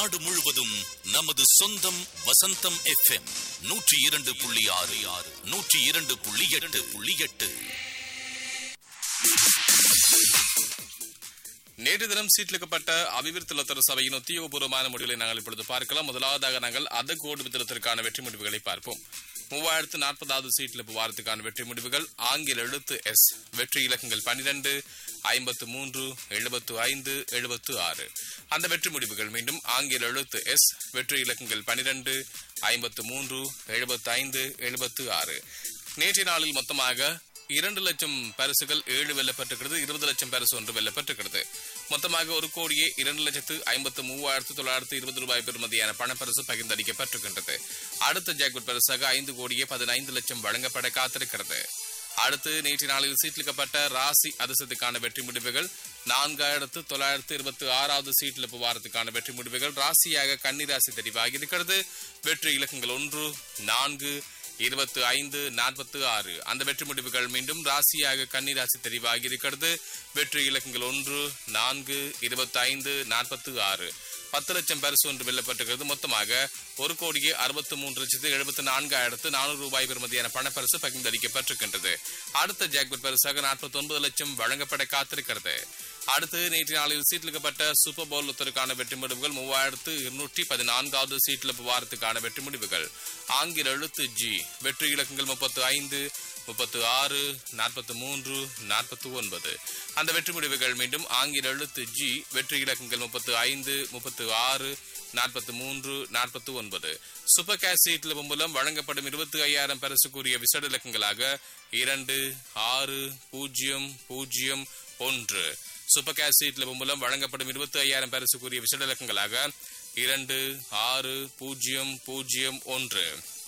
நாடு முழுவதும் நமது சொந்தம் வசந்தம் எஃப்எம் நூற்றி இரண்டு புள்ளி ஆறு ஆறு நூற்றி இரண்டு புள்ளி எட்டு புள்ளி எட்டு நேற்று தினம் சீட்லிக்கப்பட்ட அபிவிருத்தி லத்தர சபையின் உத்தியோகபூர்வமான முடிவுகளை நாங்கள் இப்பொழுது பார்க்கலாம் முதலாவதாக நாங்கள் அத கோடு வித்திரத்திற்கான வெற்றி முடிவுகளை பார்ப்போம் மூவாயிரத்து நாற்பதாவது சீட்டில் வாரத்துக்கான வெற்றி முடிவுகள் ஆங்கில எழுத்து எஸ் வெற்றி இலக்கங்கள் பனிரெண்டு ஐம்பத்து மூன்று எழுபத்து ஐந்து எழுபத்து ஆறு அந்த வெற்றி முடிவுகள் மீண்டும் ஆங்கில எழுத்து எஸ் வெற்றி இலக்கங்கள் பனிரெண்டு ஐம்பத்து மூன்று எழுபத்து ஐந்து எழுபத்து ஆறு நேற்றைய நாளில் மொத்தமாக இரண்டு லட்சம் பரிசுகள் ஏழு வெல்லப்பட்டிருக்கிறது இருபது லட்சம் பரிசு ஒன்று வெல்லப்பட்டிருக்கிறது மொத்தமாக ஒரு கோடியே இரண்டு லட்சத்து ஐம்பத்து மூவாயிரத்து தொள்ளாயிரத்து இருபது ரூபாய் பெறுமதியான பணப்பரிசு பகிர்ந்தளிக்கப்பட்டிருக்கின்றது அடுத்த ஜாக்பட் பரிசாக ஐந்து கோடியே பதினைந்து லட்சம் வழங்கப்பட காத்திருக்கிறது அடுத்து நேற்று நாளில் சீட்லிக்கப்பட்ட ராசி அதிர்ஷ்டத்துக்கான வெற்றி முடிவுகள் நான்காயிரத்து தொள்ளாயிரத்து இருபத்தி ஆறாவது சீட்டில் வாரத்துக்கான வெற்றி முடிவுகள் ராசியாக கன்னிராசி தெரிவாகி இருக்கிறது வெற்றி இலக்கங்கள் ஒன்று நான்கு இருபத்து ஐந்து நாற்பத்து ஆறு அந்த வெற்றி முடிவுகள் மீண்டும் ராசியாக கன்னிராசி தெரிவாகி இருக்கிறது வெற்றி இலக்கங்கள் ஒன்று நான்கு இருபத்தி ஐந்து நாற்பத்து ஆறு பத்து லட்சம் பரிசு ஒன்று வெல்லப்பட்டிருக்கிறது மொத்தமாக ஒரு கோடியே அறுபத்து மூன்று லட்சத்து எழுபத்தி நான்காயிரத்து நானூறு ரூபாய் பெறுமதியான பணப்பரிசு பகிர்ந்தளிக்கப்பட்டிருக்கின்றது அடுத்த ஜாக்பட் பரிசாக நாற்பத்தி ஒன்பது லட்சம் வழங்கப்பட காத்திருக்கிறது அடுத்து நேற்று நாளில் சீட்லிக்கப்பட்ட சூப்பர் பவுல் ஒருத்தருக்கான வெற்றி முடிவுகள் மூவாயிரத்து இருநூற்றி பதினான்காவது சீட்ல வாரத்துக்கான வெற்றி முடிவுகள் ஆங்கில எழுத்து ஜி வெற்றி இலக்கங்கள் முப்பத்து ஐந்து முப்பத்து ஆறு நாற்பத்து மூன்று நாற்பத்து ஒன்பது அந்த வெற்றி முடிவுகள் மீண்டும் ஆங்கில எழுத்து ஜி வெற்றி இலக்கங்கள் முப்பத்து ஐந்து முப்பத்து ஆறு நாற்பத்து மூன்று நாற்பத்து ஒன்பது சூப்பர் கேஷ் சீட்ல மூலம் வழங்கப்படும் இருபத்தி ஐயாயிரம் பரிசுக்குரிய விசேட இலக்கங்களாக இரண்டு ஆறு பூஜ்ஜியம் பூஜ்ஜியம் ஒன்று சூப்பர் கேஷ் சீட்ல மூலம் வழங்கப்படும் இருபத்தி ஐயாயிரம் பரிசுக்குரிய விசேட இலக்கங்களாக இரண்டு ஆறு பூஜ்ஜியம் பூஜ்ஜியம் ஒன்று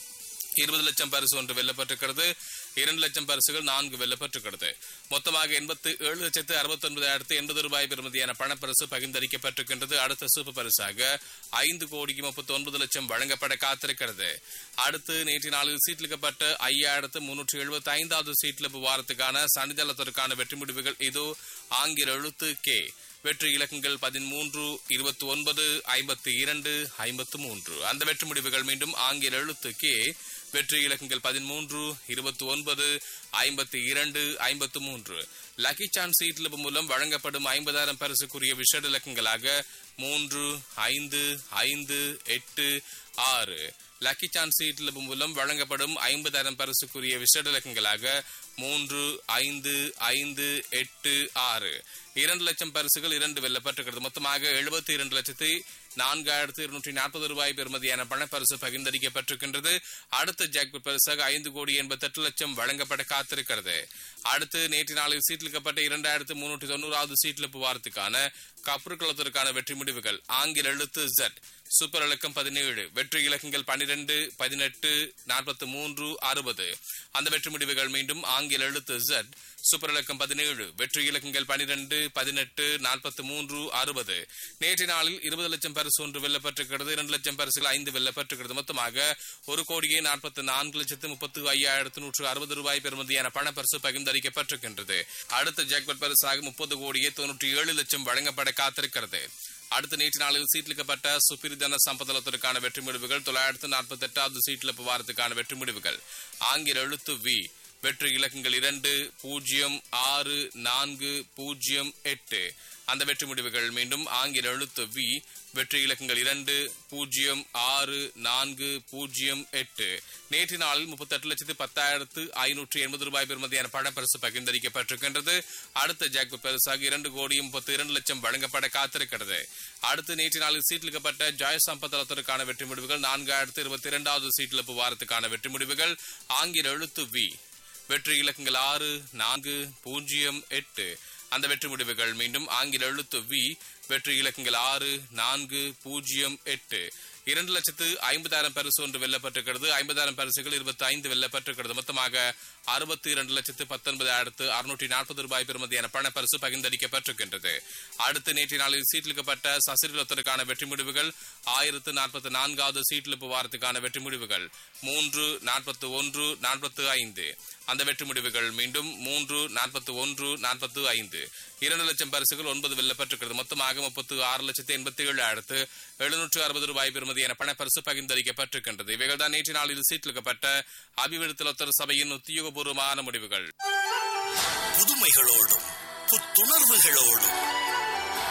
இருபது லட்சம் பரிசு ஒன்று வெல்லப்பட்டிருக்கிறது இரண்டு லட்சம் பரிசுகள் நான்கு வெல்லப்பட்டிருக்கிறது மொத்தமாக எண்பத்து ஏழு லட்சத்து அறுபத்தி ஒன்பதாயிரத்து எண்பது ரூபாய் பெறுமதியான பணப்பரிசு பகிர்ந்தளிக்கப்பட்டிருக்கின்றது அடுத்த சூப்பர் பரிசாக ஐந்து கோடிக்கு முப்பத்தி ஒன்பது லட்சம் வழங்கப்பட காத்திருக்கிறது அடுத்து நேற்று நாளில் சீட்லிக்கப்பட்ட ஐயாயிரத்து முன்னூற்றி எழுபத்தி ஐந்தாவது சீட்ல வாரத்துக்கான சனிதளத்திற்கான வெற்றி முடிவுகள் இதோ ஆங்கில எழுத்து கே வெற்றி இலக்கங்கள் பதிமூன்று இருபத்தி ஒன்பது ஐம்பத்தி இரண்டு ஐம்பத்து மூன்று அந்த வெற்றி முடிவுகள் மீண்டும் ஆங்கில எழுத்து கே வெற்றி இலக்கங்கள் பதிமூன்று இருபத்தி ஒன்பது ஐம்பத்தி இரண்டு ஐம்பத்து மூன்று லக்கி சான் சீட்ல மூலம் வழங்கப்படும் ஐம்பதாயிரம் பரிசுக்குரிய விஷட இலக்கங்களாக மூன்று ஐந்து ஐந்து எட்டு ஆறு லக்கி சான் சீட்ல மூலம் வழங்கப்படும் ஐம்பதாயிரம் பரிசுக்குரிய விஷட இலக்கங்களாக மூன்று ஐந்து ஐந்து எட்டு ஆறு இரண்டு லட்சம் பரிசுகள் இரண்டு வெல்லப்பட்டிருக்கிறது மொத்தமாக எழுபத்தி இரண்டு லட்சத்தி நான்காயிரத்து இருநூற்றி நாற்பது ரூபாய் பெறுமதியான பணப்பரிசு பகிர்ந்தளிக்கப்பட்டிருக்கின்றது அடுத்த ஜாக்பட் பரிசாக ஐந்து கோடி எண்பத்தி எட்டு லட்சம் வழங்கப்பட காத்திருக்கிறது அடுத்து நேற்று நாளில் சீட்லிக்கப்பட்ட இரண்டாயிரத்து முன்னூற்றி தொண்ணூறாவது சீட்ல வாரத்துக்கான கப்பற்குளத்திற்கான வெற்றி முடிவுகள் ஆங்கில எழுத்து ஜெட் சூப்பர் இலக்கம் பதினேழு வெற்றி இலக்கங்கள் பனிரெண்டு பதினெட்டு நாற்பத்தி மூன்று அறுபது அந்த வெற்றி முடிவுகள் மீண்டும் ஆங்கில எழுத்து ஜெட் சூப்பர் இலக்கம் பதினேழு வெற்றி இலக்கங்கள் பனிரெண்டு பதினெட்டு நாற்பத்தி மூன்று அறுபது நேற்று நாளில் இருபது லட்சம் பரிசு ஒன்று வெல்லப்பட்டிருக்கிறது இரண்டு லட்சம் பரிசுகள் ஐந்து வெல்லப்பட்டிருக்கிறது மொத்தமாக ஒரு கோடியே நாற்பத்தி நான்கு லட்சத்து முப்பத்து ஐயாயிரத்து நூற்று அறுபது ரூபாய் பெறுமதியான பணப்பரிசு பகிர்ந்தளிக்கப்பட்டிருக்கின்றது அடுத்த ஜாக்பட் பரிசாக முப்பது கோடியே தொன்னூற்றி ஏழு லட்சம் வழங்கப்பட காத்திருக்கிறது அடுத்த நேற்று நாளில் சீட்லிக்கப்பட்ட சுப்பிரிதன சம்பதளத்திற்கான வெற்றி முடிவுகள் தொள்ளாயிரத்து நாற்பத்தி எட்டாவது சீட்ல வாரத்துக்கான வெற்றி முடிவுகள் ஆங்கில எழுத்து வி வெற்றி இலக்கங்கள் இரண்டு பூஜ்ஜியம் ஆறு நான்கு பூஜ்ஜியம் எட்டு அந்த வெற்றி முடிவுகள் மீண்டும் ஆங்கில எழுத்து வி வெற்றி இலக்கங்கள் இரண்டு பூஜ்ஜியம் ஆறு நான்கு பூஜ்ஜியம் எட்டு நேற்று நாளில் முப்பத்தி எட்டு லட்சத்து பத்தாயிரத்து ஐநூற்று எண்பது ரூபாய் பெறுமதியான பணப்பரிசு பகிர்ந்தளிக்கப்பட்டிருக்கின்றது அடுத்த ஜாக்பு பரிசாக இரண்டு கோடி முப்பத்தி இரண்டு லட்சம் வழங்கப்பட காத்திருக்கிறது அடுத்து நேற்று நாளில் சீட்லிக்கப்பட்ட ஜாய் சம்பத்தளத்திற்கான வெற்றி முடிவுகள் நான்காயிரத்து இருபத்தி இரண்டாவது சீட்ல வாரத்துக்கான வெற்றி முடிவுகள் ஆங்கில எழுத்து வி வெற்றி இலக்கங்கள் ஆறு நான்கு பூஜ்ஜியம் எட்டு அந்த வெற்றி முடிவுகள் மீண்டும் ஆங்கில எழுத்து வி வெற்றி இலக்கங்கள் ஆறு நான்கு பூஜ்ஜியம் எட்டு இரண்டு லட்சத்து ஐம்பதாயிரம் பரிசு ஒன்று வெல்லப்பட்டிருக்கிறது ஐம்பதாயிரம் பரிசுகள் இருபத்தி ஐந்து வெல்லப்பட்டிருக்கிறது மொத்தமாக அறுபத்தி இரண்டு லட்சத்து பத்தொன்பதாயிரத்து அறுநூற்றி நாற்பது ரூபாய் பெறுமதியான பணப்பரிசு பகிர்ந்தளிக்கப்பட்டிருக்கின்றது அடுத்து நேற்றைய நாளில் சீட்டிலிக்கப்பட்ட சசிரலத்திற்கான வெற்றி முடிவுகள் ஆயிரத்து நாற்பத்தி நான்காவது சீட்டிலிப்பு வாரத்துக்கான வெற்றி முடிவுகள் மூன்று நாற்பத்தி ஒன்று நாற்பத்து ஐந்து அந்த வெற்றி முடிவுகள் மீண்டும் மூன்று நாற்பத்தி ஒன்று நாற்பத்து ஐந்து இரண்டு லட்சம் பரிசுகள் ஒன்பது வெல்லப்பட்டிருக்கிறது மொத்தமாக முப்பத்து ஆறு லட்சத்து எண்பத்தி ஏழு அடுத்து எழுநூற்று அறுபது ரூபாய் பெறுமதியான பணப்பரிசு பகிர்ந்தளிக்கப்பட்டிருக்கின்றது இவைகள் தான் நேற்று நாளில் சீட்டிலிக்கப்பட்ட அபிவிருத்தி சபையின் உத்தியோகபூர்வமான முடிவுகள் புதுமைகளோடும் புத்துணர்வுகளோடும்